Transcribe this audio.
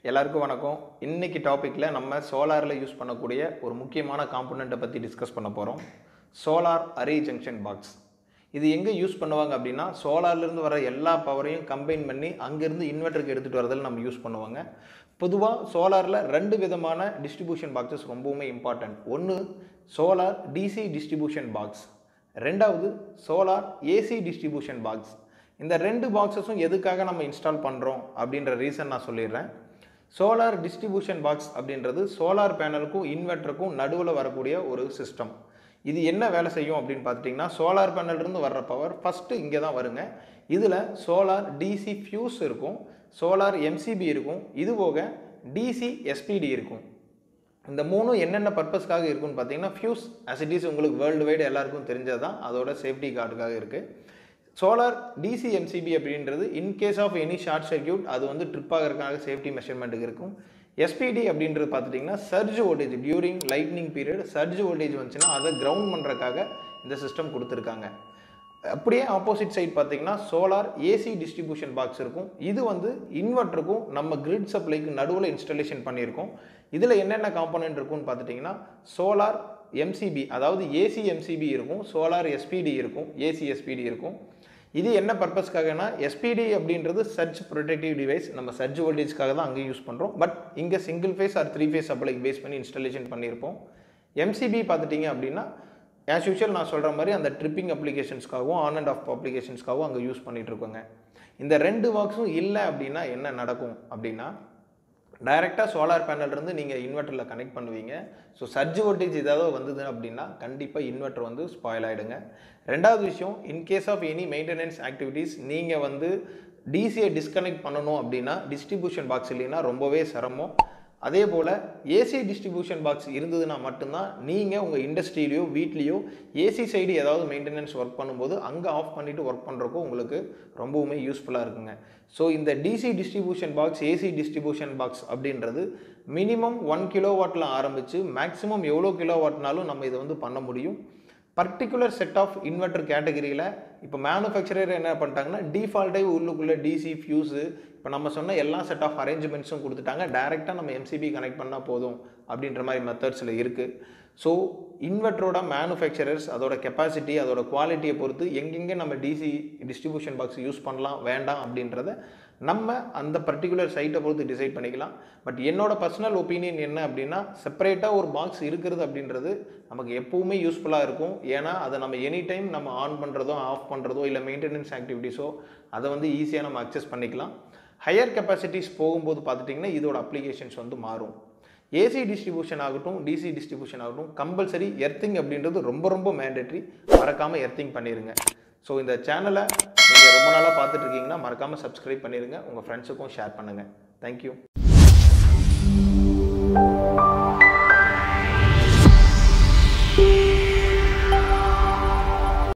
எல்லாருக்கும் வணக்கம் இன்னைக்கு டாப்பிக்கில் நம்ம சோலாரில் யூஸ் பண்ணக்கூடிய ஒரு முக்கியமான காம்பனண்ட்டை பற்றி டிஸ்கஸ் பண்ண போகிறோம் சோலார் அரே ஜங்ஷன் பாக்ஸ் இது எங்கே யூஸ் பண்ணுவாங்க அப்படின்னா சோலார்லேருந்து வர எல்லா பவரையும் கம்பைன் பண்ணி அங்கேருந்து இன்வெர்ட்டருக்கு எடுத்துகிட்டு வரதில் நம்ம யூஸ் பண்ணுவாங்க பொதுவாக சோலாரில் ரெண்டு விதமான டிஸ்ட்ரிபியூஷன் பாக்ஸஸ் ரொம்பவுமே இம்பார்ட்டன்ட் ஒன்று சோலார் டிசி டிஸ்ட்ரிபியூஷன் பாக்ஸ் ரெண்டாவது சோலார் ஏசி டிஸ்ட்ரிபியூஷன் பாக்ஸ் இந்த ரெண்டு பாக்ஸஸும் எதுக்காக நம்ம இன்ஸ்டால் பண்ணுறோம் அப்படின்ற ரீசன் நான் சொல்லிடுறேன் சோலார் டிஸ்ட்ரிபியூஷன் பாக்ஸ் அப்படின்றது சோலார் பேனலுக்கும் இன்வெர்ட்டருக்கும் நடுவில் வரக்கூடிய ஒரு சிஸ்டம் இது என்ன வேலை செய்யும் அப்படின்னு பார்த்துட்டிங்கன்னா சோலார் பேனல்லேருந்து வர்ற பவர் ஃபஸ்ட்டு இங்கே தான் வருங்க இதில் சோலார் டிசி ஃபியூஸ் இருக்கும் சோலார் எம்சிபி இருக்கும் இது போக டிசி எஸ்பிடி இருக்கும் இந்த மூணும் என்னென்ன பர்பஸ்க்காக இருக்குன்னு பார்த்தீங்கன்னா ஃபியூஸ் அசிட்டிஸ் உங்களுக்கு வேர்ல்டு வைடு எல்லாருக்கும் தெரிஞ்சது தான் அதோட சேஃப்டி கார்டுக்காக இருக்குது சோலார் டிசி எம்சிபி அப்படின்றது in case of any short circuit அது வந்து ட்ரிப் ஆகிறதுக்காக சேஃப்டி மெஷர்மெண்ட்டுக்கு இருக்கும் எஸ்பிடி அப்படின்றது பார்த்துட்டிங்கன்னா surge voltage during lightning period surge voltage வந்துச்சுன்னா அதை கிரவுண்ட் பண்ணுறதுக்காக இந்த சிஸ்டம் கொடுத்துருக்காங்க அப்படியே ஆப்போசிட் சைட் பார்த்தீங்கன்னா சோலார் ஏசி டிஸ்ட்ரிபியூஷன் பாக்ஸ் இருக்கும் இது வந்து இன்வெர்ட்டருக்கும் நம்ம கிரிட் சப்ளைக்கு நடுவில் இன்ஸ்டாலேஷன் பண்ணியிருக்கோம் இதில் என்னென்ன காம்போனன்ட் இருக்கும்னு பார்த்துட்டிங்கன்னா சோலார் எம்சிபி அதாவது ஏசி எம்சிபி இருக்கும் சோலார் எஸ்பிடி இருக்கும் ஏசி எஸ்பிடி இருக்கும் இது என்ன பர்பஸ்க்காகனா எஸ்பிடி அப்படின்றது சர்ச் ப்ரொடெக்டிவ் டிவைஸ் நம்ம சர்ச் வோல்டேஜ்க்காக தான் அங்கே யூஸ் பண்ணுறோம் பட் இங்கே single phase or three phase சப்ளைக்கு பேஸ் பண்ணி இன்ஸ்டாலேஷன் பண்ணியிருப்போம் எம்சிபி பார்த்துட்டிங்க அப்படின்னா ஆஸ் யூஷுவல் நான் சொல்கிற மாதிரி அந்த ட்ரிப்பிங் அப்ளிகேஷன்ஸ்க்காகவும் ஆன் அண்ட் ஆஃப் அப்ளிகேஷன்ஸ்க்காகவும் அங்கே யூஸ் பண்ணிட்டு இருக்கோங்க இந்த ரெண்டு ஒர்க்ஸும் இல்லை அப்படின்னா என்ன நடக்கும் அப்படின்னா டைரெக்டாக சோலார் பேனல்லேருந்து நீங்கள் இன்வெர்ட்டரில் கனெக்ட் பண்ணுவீங்க ஸோ சர்ஜ் வோல்டேஜ் ஏதாவது வந்தது அப்படின்னா கண்டிப்பாக இன்வெர்ட்டர் வந்து ஸ்பாயில் ஆகிடுங்க ரெண்டாவது விஷயம் in case of any maintenance activities நீங்கள் வந்து டிசியை டிஸ்கனெக்ட் பண்ணணும் அப்படின்னா டிஸ்ட்ரிபியூஷன் பாக்ஸ் இல்லைன்னா ரொம்பவே சிரமம் அதே போல் ஏசி டிஸ்ட்ரிபியூஷன் பாக்ஸ் இருந்ததுன்னா மட்டும்தான் நீங்கள் உங்கள் இண்டஸ்ட்ரியிலையோ வீட்லேயோ ஏசி சைடு ஏதாவது மெயின்டெனன்ஸ் ஒர்க் பண்ணும்போது அங்கே ஆஃப் பண்ணிவிட்டு ஒர்க் பண்ணுறக்கோ உங்களுக்கு ரொம்பவுமே யூஸ்ஃபுல்லாக இருக்குங்க ஸோ இந்த DC distribution box AC distribution box அப்படின்றது மினிமம் ஒன் கிலோ வாட்டில் ஆரம்பித்து மேக்ஸிமம் எவ்வளோ கிலோ வாட்னாலும் நம்ம இதை வந்து பண்ண முடியும் பர்டிகுலர் செட் ஆஃப் இன்வெர்டர் கேட்டகரியில் இப்போ மேனுஃபேக்சரர் என்ன பண்ணிட்டாங்கன்னா டிஃபால்ட்டே உள்ளுக்குள்ளே டிசி ஃபியூஸு இப்போ நம்ம சொன்ன எல்லா செட் ஆஃப் அரேஞ்ச்மெண்ட்ஸும் கொடுத்துட்டாங்க டேரெக்டாக நம்ம எம்சிபி கனெக்ட் பண்ணால் போதும் அப்படின்ற மாதிரி மெத்தட்ஸில் இருக்குது ஸோ இன்வெர்ட்டரோட மேனுஃபேக்சரர்ஸ் அதோட கெப்பாசிட்டி அதோட குவாலிட்டியை பொறுத்து எங்கெங்கே நம்ம டிசி டிஸ்ட்ரிபியூஷன் பாக்ஸ் யூஸ் பண்ணலாம் வேண்டாம் அப்படின்றத நம்ம அந்த பர்டிகுலர் சைட்டை பொறுத்து டிசைட் பண்ணிக்கலாம் பட் என்னோட பர்சனல் ஒப்பீனியன் என்ன அப்படின்னா செப்பரேட்டாக ஒரு பாக்ஸ் இருக்கிறது அப்படின்றது நமக்கு எப்போவுமே யூஸ்ஃபுல்லாக இருக்கும் ஏன்னா அதை நம்ம எனி டைம் நம்ம ஆன் பண்ணுறதோ ஆஃப் பண்ணுறதோ இல்லை மெயின்டெனன்ஸ் ஆக்டிவிட்டீஸோ அதை வந்து ஈஸியாக நம்ம அக்சஸ் பண்ணிக்கலாம் ஹையர் கெப்பாசிட்டிஸ் போகும்போது பார்த்துட்டிங்கன்னா இதோட அப்ளிகேஷன்ஸ் வந்து மாறும் ஏசி டிஸ்ட்ரிபியூஷன் ஆகட்டும் டிசி டிஸ்ட்ரிபியூஷன் ஆகட்டும் கம்பல்சரி எர்த்திங் அப்படின்றது ரொம்ப ரொம்ப மேண்டேட்ரி மறக்காமல் எர்த்திங் பண்ணிடுங்க ஸோ இந்த சேனலை நீங்கள் ரொம்ப நாளாக பார்த்துட்டு இருக்கீங்கன்னா மறக்காமல் சப்ஸ்கிரைப் பண்ணிடுங்க உங்கள் ஃப்ரெண்ட்ஸுக்கும் ஷேர் பண்ணுங்கள் தேங்க்யூ